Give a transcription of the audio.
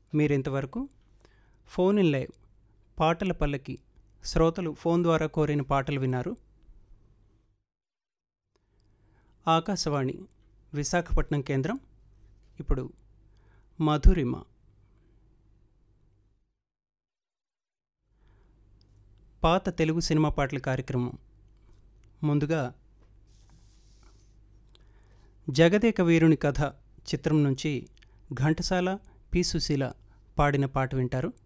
మీరింతవరకు phone in live పాటల పల్లకి శ్రోతలు ఫోన్ ద్వారా కోరిన పాటలు విన్నారు ఆకాశవాణి విశాఖపట్నం కేంద్రం ఇప్పుడు మధురిమ పాత తెలుగు సినిమా పాటల కార్యక్రమం ముందుగా జగదేక వీరుని కథ చిత్రం నుంచి ఘంటసాల పి సుశీల పాడిన పాట వింటారు